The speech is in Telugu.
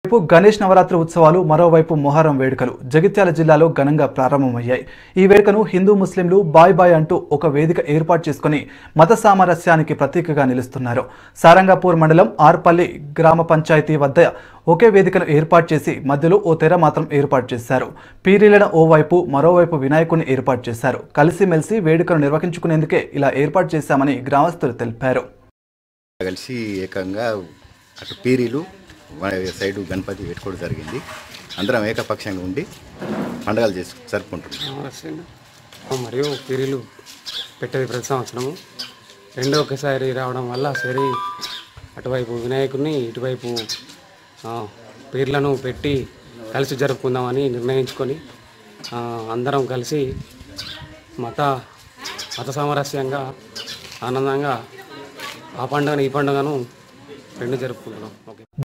వైపు గణేష్ నవరాత్రి ఉత్సవాలు మరోవైపు మొహరం వేడుకలు జగిత్యాల జిల్లాలో ఘనంగా ప్రారంభమయ్యాయి ఈ వేడుకను హిందూ ముస్లింలు బాయ్ బాయ్ అంటూ ఒక వేదిక ఏర్పాటు చేసుకుని మత సామరస్యానికి ప్రతీకగా నిలుస్తున్నారు సారంగాపూర్ మండలం ఆర్పల్లి గ్రామ పంచాయతీ వద్ద ఒకే వేదికను ఏర్పాటు చేసి మధ్యలో ఓ తెర మాత్రం ఏర్పాటు చేశారు పీరీలను ఓవైపు మరోవైపు వినాయకుడిని ఏర్పాటు చేశారు కలిసిమెలిసి వేడుకను నిర్వహించుకునేందుకే ఇలా ఏర్పాటు చేశామని గ్రామస్తులు తెలిపారు కలిసి ఏకంగా అటు పీరీలు మన సైడు గణపతి పెట్టుకోవడం జరిగింది అందరం ఏకపక్షంగా ఉండి పండగలు చేసు జరుపుకుంటున్నాం సామరస్యంగా మరియు పీరీలు పెట్టేది ప్రతి సంవత్సరము రెండు ఒకేసారి రావడం వల్ల సరి అటువైపు వినాయకుడిని ఇటువైపు ఆ, పీర్లను పెట్టి కలిసి జరుపుకుందామని నిర్ణయించుకొని ఆ, అందరం కలిసి మత మత సామరస్యంగా ఆనందంగా ఆ పండుగను ఈ పండుగను రెండు జరుపుకుంటున్నాం ఓకే